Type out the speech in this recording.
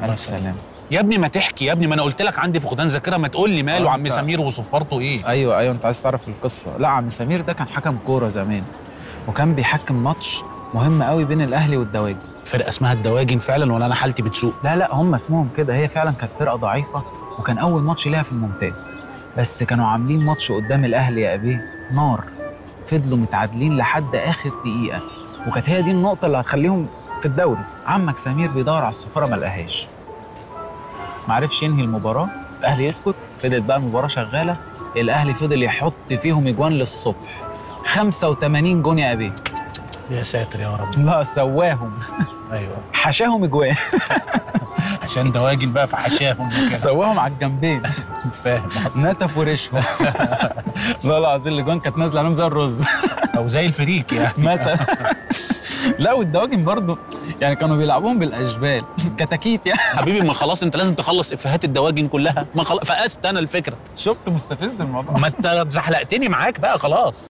الف سلامه يا ابني ما تحكي يا ابني ما انا قلت لك عندي فقدان ذاكره ما تقول لي ماله آه، عم أنت- سمير وصفارته ايه ايوه ايوه انت عايز تعرف القصه لا عم سمير ده كان حكم كوره زمان وكان بيحكم ماتش مهم قوي بين الاهلي والدواجن فرقه اسمها الدواجن فعلا ولا انا حالتي بتسوق لا لا هم اسمهم كده هي فعلا كانت فرقه ضعيفه وكان اول ماتش ليها في الممتاز بس كانوا عاملين ماتش قدام الاهلي يا ابيه نار فضلوا متعادلين لحد اخر دقيقه وكانت هي دي النقطه اللي هتخليهم في الدوري عمك سمير بيدور على السفاره ما لقاهاش معرفش ينهي المباراه الاهلي يسكت فضلت بقى المباراه شغاله الاهلي فضل يحط فيهم اجوان للصبح 85 جون يا ابيه يا ساتر يا رب لا سواهم ايوه حشاهم اجوان عشان دواجن بقى في حشاهم وكده سواهم على الجنبين فاهم نتف ورشهم لا العظيم الاجوان كانت نازله عليهم زي الرز او زي الفريك يعني مثلا لا والدواجن برضو يعني كانوا بيلعبوهم بالاشبال كتاكيت يعني حبيبي ما خلاص انت لازم تخلص افيهات الدواجن كلها ما خلاص فقست انا الفكره شفت مستفز الموضوع ما انت زحلقتني معاك بقى خلاص